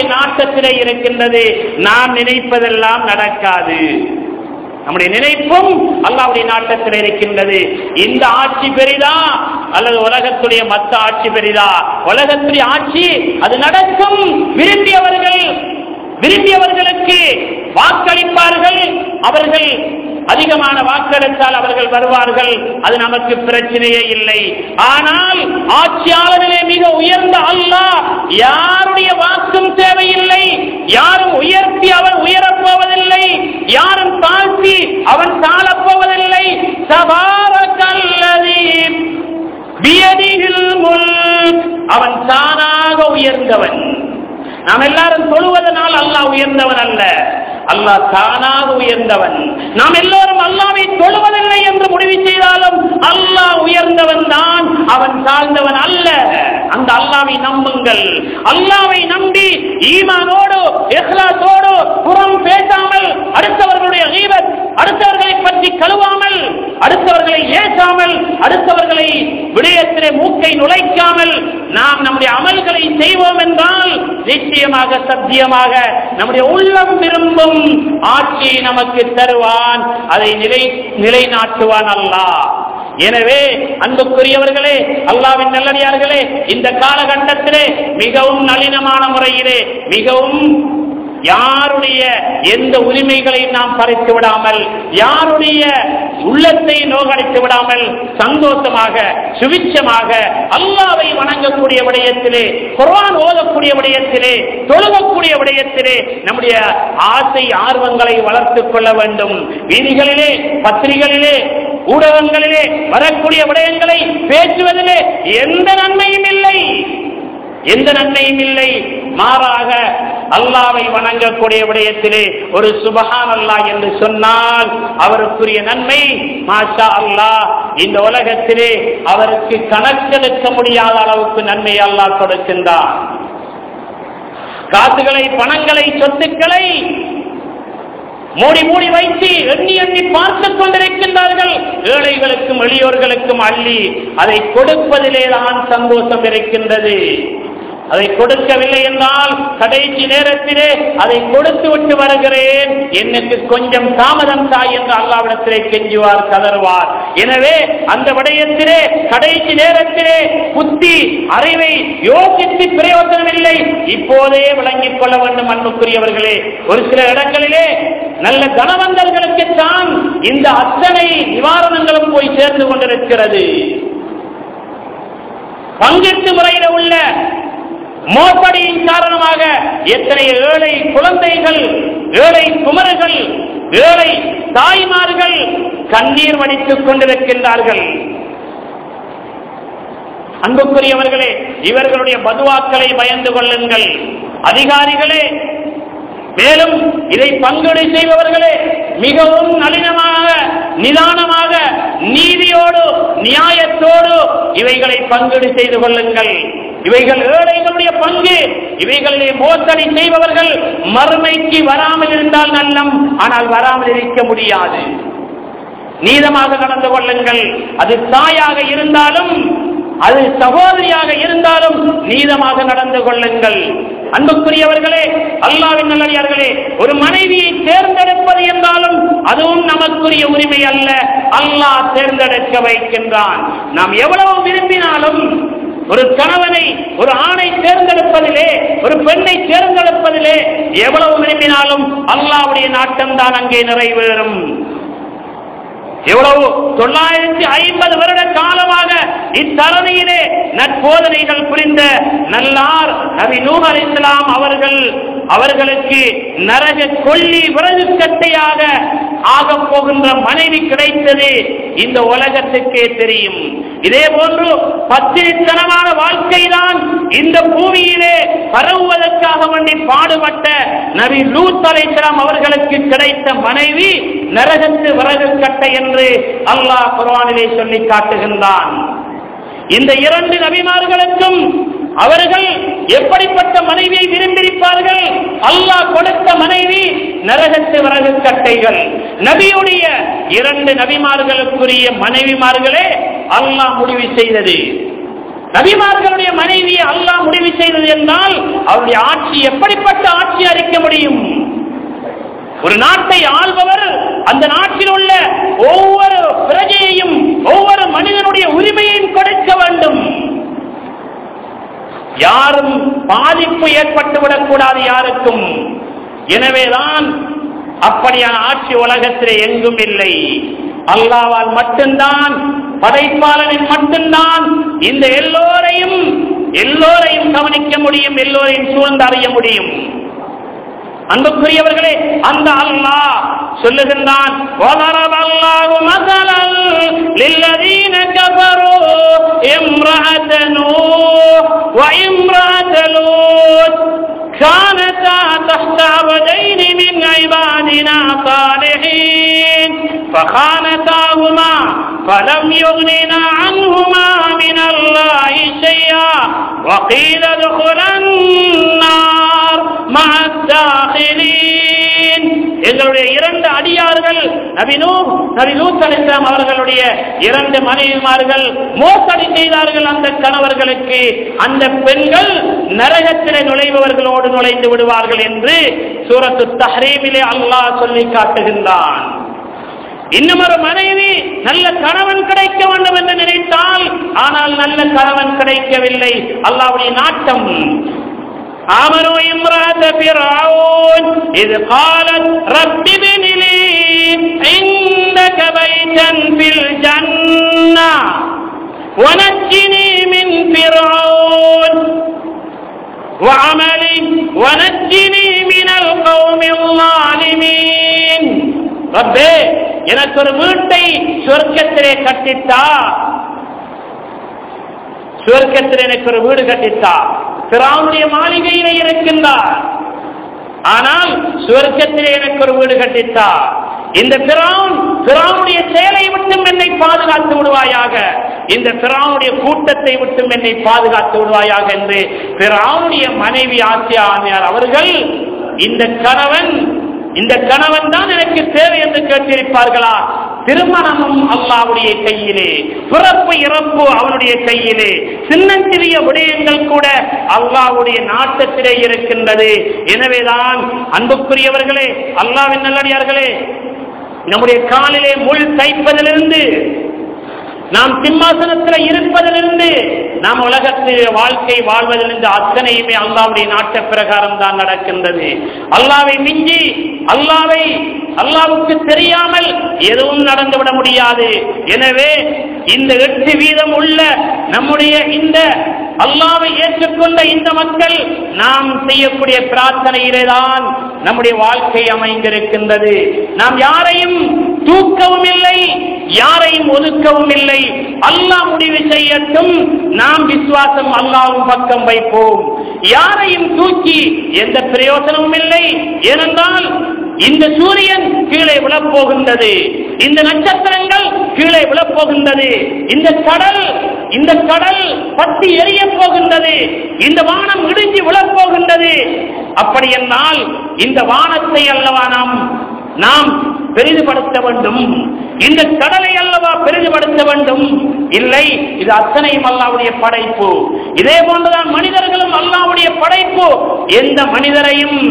Speaker 1: நாட்டத்திலே இருக்கின்றது நாம் நினைப்பதெல்லாம் நடக்காது நம்முடைய நினைப்பும் அல்லாவுடைய நாட்டத்தில் இருக்கின்றது இந்த ஆட்சி பெரிதா அல்லது உலகத்துடைய மத்த ஆட்சி பெரிதா உலகத்துடைய ஆட்சி அது நடக்கும் விரும்பியவர்கள் விரும்பியவர்களுக்கு வாக்களிப்பார்கள் அவர்கள் அதிகமான வாக்களித்தால் அவர்கள் வருவார்கள் அது நமக்கு பிரச்சனையே இல்லை ஆனால் ஆட்சியாளர்களே மிக உயர்ந்த அல்லாஹ் யாருடைய வாக்கும் தேவையில்லை யாரும் உயர்த்தி அவன் உயரப் போவதில்லை யாரும் தாழ்த்தி அவன் தாழப் போவதில்லை சபாரக்கல்லதி பியதிகில் முல்க். அவன் தானாக உயர்ந்தவன் நாம் எல்லாரும் தொழுவதனால் அல்லாஹ் உயர்ந்தவன் அல்ல அல்லாஹ் தானாக உயர்ந்தவன் நாம் எல்லோரும் அல்லாவை தொழுவதில்லை என்று முடிவு செய்தாலும் அல்லாஹ் உயர்ந்தவன் தான் அவன் தாழ்ந்தவன் அல்ல அந்த அல்லாவை நம்புங்கள் அல்லாவை நம்பி ஈமானோடு இஹ்லாசோடு புறம் பேசாமல் அடுத்தவர்களுடைய கீபத் அடுத்தவர்களை பற்றி கழுவாமல் அடுத்தவர்களை ஏசாமல் அடுத்தவர்களை விடயத்திலே மூக்கை நுழைக்காமல் நாம் நம்முடைய அமல்களை செய்வோம் என்றால் நிச்சயமாக சத்தியமாக நம்முடைய உள்ளம் விரும்பும் ஆட்சியை நமக்கு தருவான் அதை நிலை நிலைநாட்டுவான் அல்லாஹ் எனவே அன்புக்குரியவர்களே அல்லாவின் நல்லடியார்களே இந்த காலகட்டத்திலே மிகவும் நளினமான முறையிலே மிகவும் யாருடைய எந்த உரிமைகளையும் நாம் பறித்து விடாமல் யாருடைய உள்ளத்தை நோகடித்து விடாமல் சந்தோஷமாக சுவிச்சமாக அல்லாவை வணங்கக்கூடிய விடயத்திலே குர்ஆன் ஓதக்கூடிய விடயத்திலே தொழுகக்கூடிய விடயத்திலே நம்முடைய ஆசை ஆர்வங்களை வளர்த்துக் கொள்ள வேண்டும் வீதிகளிலே பத்திரிகைகளிலே ஊடகங்களிலே வரக்கூடிய விடயங்களை பேசுவதிலே எந்த நன்மையும் இல்லை எந்த நன்மையும் இல்லை மாறாக அல்லாவை வணங்கக்கூடிய விடயத்திலே ஒரு சுபஹான் அல்லாஹ் என்று சொன்னால் அவருக்குரிய நன்மை மாஷா அல்லாஹ் இந்த உலகத்திலே அவருக்கு கணக்கெடுக்க முடியாத அளவுக்கு நன்மை அல்லாஹ் கொடுக்கின்றார் காசுகளை பணங்களை சொத்துக்களை மூடி மூடி வைத்து எண்ணி எண்ணி பார்த்துக் கொண்டிருக்கின்றார்கள் ஏழைகளுக்கும் எளியோர்களுக்கும் அள்ளி அதை கொடுப்பதிலே தான் சந்தோஷம் இருக்கின்றது அதை கொடுக்கவில்லை என்றால் கடைசி நேரத்திலே அதை கொடுத்து விட்டு வருகிறேன் எனக்கு கொஞ்சம் தாமதம் தாய் என்று அல்லாவிடத்திலே கெஞ்சுவார் கதறுவார் எனவே அந்த விடயத்திலே கடைசி நேரத்திலே புத்தி அறிவை யோசித்து பிரயோஜனம் இல்லை இப்போதே விளங்கிக் கொள்ள வேண்டும் அன்புக்குரியவர்களே ஒரு சில இடங்களிலே நல்ல கனவந்தர்களுக்கு தான் இந்த அத்தனை நிவாரணங்களும் போய் சேர்ந்து கொண்டிருக்கிறது பங்கீட்டு முறையில உள்ள மோசடியின் காரணமாக எத்தனை ஏழை குழந்தைகள் ஏழை குமரர்கள் ஏழை தாய்மார்கள் கண்ணீர் வடித்துக் கொண்டிருக்கின்றார்கள் அன்புக்குரியவர்களே இவர்களுடைய பதுவாக்களை பயந்து கொள்ளுங்கள் அதிகாரிகளே மேலும் இதை பங்கீடு செய்பவர்களே மிகவும் நளினமாக நிதானமாக நீதியோடு நியாயத்தோடு இவைகளை பங்கீடு செய்து கொள்ளுங்கள் இவைகள் ஏழைகளுடைய பங்கு இவைகளிலே மோசடி செய்பவர்கள் மறுமைக்கு வராமல் இருந்தால் நல்லம் ஆனால் வராமல் இருக்க முடியாது நீதமாக நடந்து கொள்ளுங்கள் அது தாயாக இருந்தாலும் அது சகோதரியாக இருந்தாலும் நீதமாக நடந்து கொள்ளுங்கள் அன்புக்குரியவர்களே அல்லாவின் நல்லடியார்களே ஒரு மனைவியை தேர்ந்தெடுப்பது என்றாலும் அதுவும் நமக்குரிய உரிமை அல்ல அல்லாஹ் தேர்ந்தெடுக்க வைக்கின்றான் நாம் எவ்வளவு விரும்பினாலும் ஒரு கணவனை ஒரு ஆணை தேர்ந்தெடுப்பதிலே ஒரு பெண்ணை தேர்ந்தெடுப்பதிலே எவ்வளவு விரும்பினாலும் அல்லாவுடைய நாட்டம் தான் அங்கே நிறைவேறும் எவ்வளவு தொள்ளாயிரத்தி ஐம்பது வருட காலமாக இத்தரணியிலே நற்போதனைகள் புரிந்த நல்லார் நபி நூஹ் அலைஹிஸ்ஸலாம் அவர்கள் அவர்களுக்கு நரக கொல்லி விறகு கட்டையாக ஆகப் போகின்ற மனைவி கிடைத்தது இந்த உலகத்துக்கே தெரியும் இதே போன்று பத்திரித்தனமான வாழ்க்கைதான் இந்த பூமியிலே பரவுவதற்காக வேண்டி பாடுபட்ட நபி லூத் அலைஹிஸ்ஸலாம் அவர்களுக்கு கிடைத்த மனைவி நரகத்து விறகு கட்டை என்று அல்லாஹ் குர்ஆனிலே சொல்லி காட்டுகின்றான் இந்த இரண்டு நபிமார்களுக்கும் அவர்கள் எப்படிப்பட்ட மனைவியை விரும்பியிருப்பார்கள் அல்லாஹ் கொடுத்த மனைவி நரகத்து விறகு கட்டைகள் நபியுடைய இரண்டு நபிமார்களுக்குரிய மனைவிமார்களே அல்லாஹ் முடிவு செய்தது நபிமார்களுடைய மனைவியை அல்லாஹ் முடிவு செய்தது என்றால் அவருடைய ஆட்சி எப்படிப்பட்ட ஆட்சி அளிக்க முடியும் ஒரு நாட்டை ஆள்பவர் அந்த நாட்டில் உள்ள ஒவ்வொரு பிரஜையையும் ஒவ்வொரு மனிதனுடைய உரிமையையும் கொடுக்க வேண்டும் யாரும் பாதிப்பு ஏற்பட்டுவிடக் கூடாது யாருக்கும் எனவேதான் அப்படியான ஆட்சி உலகத்திலே எங்கும் இல்லை அல்லாவால் மட்டும்தான் படைப்பாளனின் மட்டும்தான் இந்த எல்லோரையும் எல்லோரையும் கவனிக்க முடியும் எல்லோரையும் சூழ்ந்து அறிய முடியும் அன்புக்குரியவர்களே அந்த அல்லாஹ் சொல்லுகின்றான் وَضَرَبَ اللَّهُ مَثَلًا لِلَّذِينَ كَفَرُوا امْرَأَةَ نُوحٍ وَامْرَأَةَ لُوطٍ كانتا تحت عبدين من عبادنا صالحين فخانتاهما فلم يغننا عنهما من الله شيئا وقيل ادخلا النار مع الداخلين எங்களுடைய இரண்டு அடியார்கள் நபினூ நபி லூத் அலிஸ்லாம் அவர்களுடைய இரண்டு மனைவிமார்கள் மோசடி செய்தார்கள் அந்த கணவர்களுக்கு அந்த பெண்கள் நரகத்திலே நுழைபவர்களோடு நுழைந்து விடுவார்கள் என்று சூரத்து தஹரீமிலே அல்லாஹ் சொல்லி காட்டுகின்றான் இன்னும் ஒரு மனைவி நல்ல கணவன் கிடைக்க வேண்டும் என்று நினைத்தால் ஆனால் நல்ல கணவன் கிடைக்கவில்லை அல்லாவுடைய நாட்டம் آمنوا امرأة فرعون إذ قالت رب ابن لي عندك بيتا في الجنة ونجني من فرعون وعملي ونجني من القوم الظالمين ربي எனக்கு ஒரு வீட்டை சொர்க்கத்திலே கட்டித்தா சுவர்க்கத்தில் எனக்கு ஒரு வீடு கட்டித்தா பிராவுடைய மாளிகையிலே இருக்கின்றார் ஆனால் சுவர்க்கத்திலே எனக்கு ஒரு வீடு கட்டித்தா இந்த பிரான் பிராவுடைய செயலை விட்டும் என்னை பாதுகாத்து விடுவாயாக இந்த பிராவுடைய கூட்டத்தை விட்டும் என்னை பாதுகாத்து விடுவாயாக என்று பிராவுடைய மனைவி ஆசியார் அவர்கள் இந்த கணவன் இந்த கணவன் தான் எனக்கு தேவை என்று கேட்டிருப்பார்களா திருமணமும் அல்லாவுடைய கையிலே பிறப்பு இறப்பு அவனுடைய கையிலே சின்னஞ்சிறிய விடயங்கள் கூட அல்லாவுடைய நாட்டத்திலே இருக்கின்றது எனவேதான் அன்புக்குரியவர்களே அல்லாவின் நல்லடியார்களே நம்முடைய காலிலே முள் தைப்பதிலிருந்து நாம் சிம்மாசனத்தில் இருப்பதிலிருந்து நாம் உலகத்தில் வாழ்க்கை வாழ்வதிலிருந்து அத்தனையுமே அல்லாவுடைய நாட்ட பிரகாரம் தான் நடக்கின்றது அல்லாவை மிஞ்சி அல்லாவை அல்லாவுக்கு தெரியாமல் எதுவும் நடந்துவிட முடியாது எனவே இந்த எட்டு வீதம் உள்ள நம்முடைய இந்த அல்லாவை ஏற்றுக்கொண்ட இந்த மக்கள் நாம் செய்யக்கூடிய பிரார்த்தனையிலே தான் நம்முடைய வாழ்க்கை அமைந்திருக்கின்றது நாம் யாரையும் தூக்கவும் இல்லை யாரையும் ஒதுக்கவும் இல்லை அல்லாஹ் முடிவு செய்யட்டும் நாம் விசுவாசம் அல்லாவும் பக்கம் வைப்போம் யாரையும் தூக்கி எந்த பிரயோசனமும் இல்லை ஏனென்றால் இந்த சூரியன் கீழே விழப்போகின்றது இந்த நட்சத்திரங்கள் கீழே விழப்போகின்றது இந்த கடல் இந்த கடல் பத்தி எரிய போகின்றது இந்த வானம் இடிஞ்சு விழப்போகின்றது அப்படி என்னால் இந்த வானத்தை அல்லவா நாம் நாம் பெரிதுபடுத்த வேண்டும் இந்த கடலை அல்லவா பெரிதுபடுத்த வேண்டும் இல்லை இது அத்தனையும் அல்லாவுடைய படைப்பு இதே போன்றுதான் மனிதர்களும் அல்லாவுடைய படைப்பு எந்த மனிதரையும்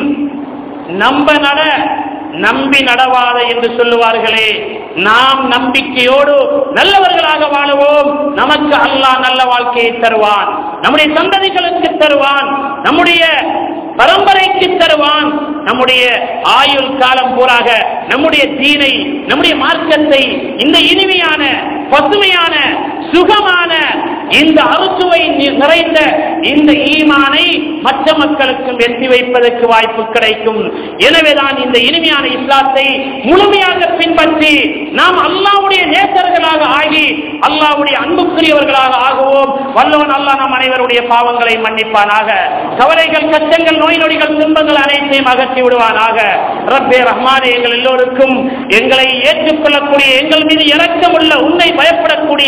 Speaker 1: நம்ப நட நம்பி நடவாத என்று சொல்லுவார்களே நாம் நம்பிக்கையோடு நல்லவர்களாக வாழுவோம் நமக்கு அல்லாஹ் நல்ல வாழ்க்கையை தருவான் நம்முடைய சந்ததிகளுக்கு தருவான் நம்முடைய பரம்பரைக்கு தருவான் நம்முடைய ஆயுள் காலம் பூராக நம்முடைய தீனை நம்முடைய மார்க்கத்தை இந்த இனிமையான பசுமையான சுகமான இந்த அறுசுவை நிறைந்த இந்த ஈமானை மற்ற மக்களுக்கும் எட்டி வைப்பதற்கு வாய்ப்பு கிடைக்கும் எனவேதான் இந்த இனிமையான இஸ்லாத்தை முழுமையாக பின்பற்றி நாம் அல்லாவுடைய நேசர்களாக ஆகி அல்லாவுடைய அன்புக்குரியவர்களாக ஆகுவோம் வல்லவன் அல்லாஹ் நம் அனைவருடைய பாவங்களை மன்னிப்பானாக கவலைகள் கஷ்டங்கள் நோய் நொடிகள் துன்பங்கள் அனைத்தையும் அகற்றி விடுவானாக ரப்பே ரஹ்மானே எங்கள் எல்லோருக்கும் எங்களை ஏற்றுக்கொள்ளக்கூடிய எங்கள் மீது இறக்கமுள்ள உன்னை பயப்படக்கூடிய ஆட்சியை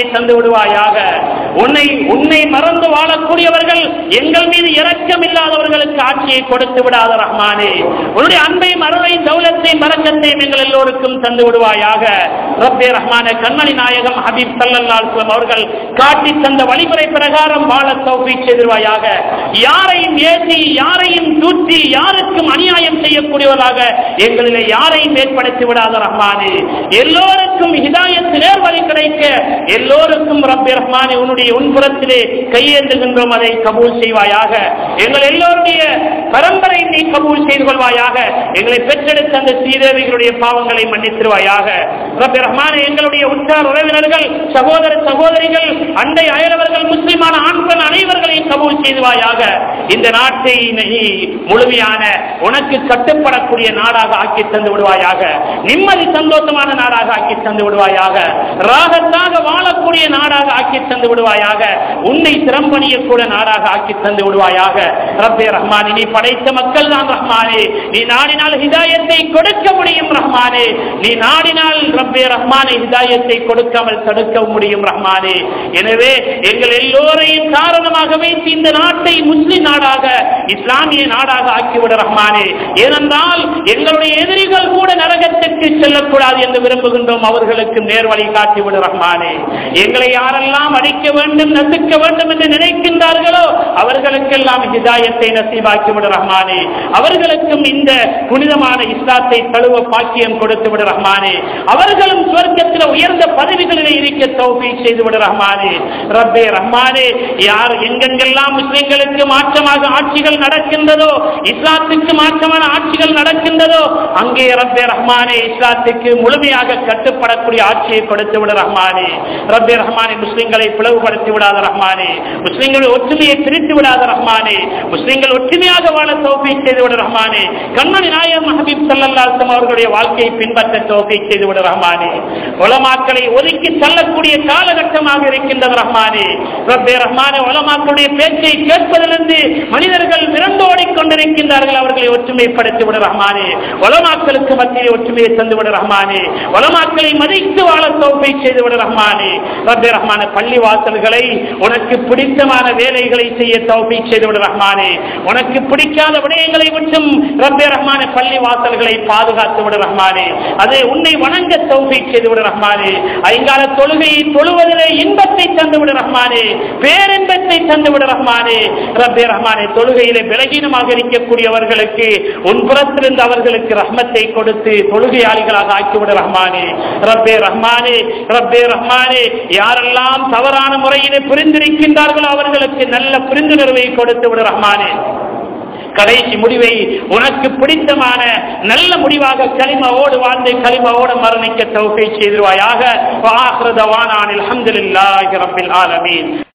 Speaker 1: தந்து விடுவாயாக உன்னை உன்னை மறந்து வாழக்கூடியவர்கள் எங்கள் மீது இரக்கம் இல்லாதவர்களுக்கு ஆட்சியை கொடுத்து விடாத ரஹ்மானே உன்னுடைய அன்பை மறுவை தௌலத்தை மறக்கத்தையும் எங்கள் எல்லோருக்கும் தந்து விடுவாயாக ரப்பே ரஹ்மான கண்மணி நாயகம் ஹபீப் சல்லல்லாஹு அவர்கள் காட்டி தந்த வழிமுறை பிரகாரம் வாழ தௌஃபீக் செய்திருவாயாக யாரையும் ஏற்றி யாரையும் தூற்றி யாருக்கும் அநியாயம் செய்யக்கூடியவர்களாக எங்களிலே யாரையும் ஏற்படுத்தி விடாத ரஹ்மானே எல்லோருக்கும் ஹிதாயத்து நேர்வழி கிடைக்க எல்லோருக்கும் ரப்பே ரஹ்மானே உன்னுடைய உன்புறத்திலே கையேந்துகின்றோம் அதை கபூல் செய்வாயாக எங்கள் எல்லோருடைய பரம்பரை நீ கபூல் செய்து கொள்வாயாக எங்களை பெற்றெடுத்த அந்த சீதேவிகளுடைய பாவங்களை மன்னித்திருவாயாக ரப்பே ரஹ்மானே எங்களுடைய உற்றார் உறவினர்கள் சகோதர சகோதரிகள் அண்டை அயலவர்கள் முஸ்லிமான ஆண்கள் அனைவர்களையும் கபூல் செய்துவாயாக இந்த நாட்டை நீ முழுமையான உனக்கு கட்டுப்படக்கூடிய நாடாக ஆக்கி தந்து விடுவாயாக நிம்மதி சந்தோஷமான நாடாக ஆக்கி தந்து விடுவாயாக ராகத்தாக வாழக்கூடிய நாடாக ஆக்கி தந்து விடுவாயாக உன்னை திறம்பணியக்கூட நாடாக ஆக்கி தந்து விடுவாயாக ரப்பே ரஹ்மானே நீ படைத்த மக்கள் தான் ரஹ்மானே நீ நாடினால் ஹிதாயத்தை கொடுக்க முடியும் ரஹ்மானே நீ நாடினால் ரப்பே ரஹ்மானே ஹிதாயத்தை கொடுக்காமல் தடுக்க முடியும் ரஹ்மானே எனவே எங்கள் எல்லோரையும் காரணமாக வைத்து இந்த நாட்டை முஸ்லிம் நாடாக இஸ்லாமிய நாடாக ஆக்கிவிட ரஹ்மானே ஏனென்றால் எங்களுடைய எதிரிகள் கூட நரகத்திற்கு செல்லக்கூடாது என்று விரும்புகின்றோம் அவர்களுக்கு நேர்வழி காட்டிவிட ரஹ்மானே எங்களை யாரெல்லாம் அடிக்க வேண்டும் நசுக்க வேண்டும் என்று நினைக்கின்றார்களோ அவர்களுக்கெல்லாம் ஹிதாயத்தை நசீபாக்கி விட ரஹ்மானே அவர்களுக்கும் இந்த புனிதமான இஸ்லாத்தை தழுவ பாக்கியம் கொடுத்து விட ரஹ்மானே அவர்களும் சுவர்க்கத்தில் உயர்ந்த பதவிகளில் இருக்க தௌஃபீ செய்து விட ரஹ்மானே ரப்பே ரஹ்மானே யார் எங்கெங்கெல்லாம் முஸ்லிம்களுக்கு மாற்றமாக ஆட்சிகள் நடக்கின்றதோ இஸ்லாத்துக்கு மாற்றமான ஆட்சிகள் நடக்கின்றதோ அங்கே ரப்பே ரஹ்மானே இஸ்லாத்துக்கு முழுமையாக கட்டுப்படக்கூடிய ஆட்சியை கொடுத்து விட ரஹ்மானே ரப்பே ரஹ்மானே முஸ்லிம்களை பிளவுபடுத்தி விடாத ரஹ்மானே முஸ்லிம்கள் ஒற்றுமையை பிரித்து விடாத ரஹ்மானே முஸ்லிம்கள் ஒற்றுமையாக வாழ தோப்பை செய்து விட ரஹ்மானே கண்மணி நாயகம் ஹபீப் சல்லல்லாஹம் அவர்களுடைய வாழ்க்கையை பின்பற்ற தோப்பை செய்து விட ரஹ்மானே உலமாக்களை ஒதுக்கி தள்ளக்கூடிய காலகட்டமாக இருக்கின்றது ரஹ்மானே ரப்பே ரஹ்மானே உலமாக்களுடைய பேச்சை கேட்பதிலிருந்து மனிதர்கள் விரண்டோடிக் கொண்டிருக்கின்றார்கள் அவர்களை ஒற்றுமைப்படுத்தி விட ரஹ்மானே உலமாக்களுக்கு மத்தியில் ஒற்றுமையை தந்து விட ரஹ்மானே உலமாக்களை மதித்து வாழ தோப்பை செய்து விட ரஹ்மானே ரப்பே ரஹ்மான பள்ளி வாசல்களை உனக்கு பிடித்தமான வேலைகளை செய்ய தௌபி செய்து விட ரஹ்மானே உனக்கு பிடிக்காத விடயங்களை விட்டும் ரப்பே ரஹ்மானே பள்ளி வாசல்களை பாதுகாத்து விட ரஹ்மானே அது உன்னை வணங்க தௌபி செய்து விட ரஹ்மானே ஐங்கால தொழுகையை தொழுவதிலே இன்பத்தை தந்து விட ரஹ்மானே பேரின்பத்தை தந்து விட ரஹ்மானே ரப்பே ரஹ்மானே தொழுகையிலே பலகீனமாக இருக்கக்கூடியவர்களுக்கு உன் புறத்திலிருந்து அவர்களுக்கு ரஹ்மத்தை கொடுத்து தொழுகையாளிகளாக ஆக்கிவிட ரஹ்மானே ரப்பே ரஹ்மானே ரப்பே ரஹ்மானே யாரெல்லாம் தவறான முறையிலே புரிந்திருக்கின்றார்களோ அவர்களுக்கு நல்ல புரிந்துணர்வை கொடுத்து விட ரஹ்மானே கடைசி முடிவை உனக்கு பிடித்தமான நல்ல முடிவாக களிமாவோடு வாழ்ந்து களிமாவோடு மரணிக்க தௌகை செய்திருவாயாக அல்ஹம்துலில்லாஹி ரப்பில் ஆலமீன்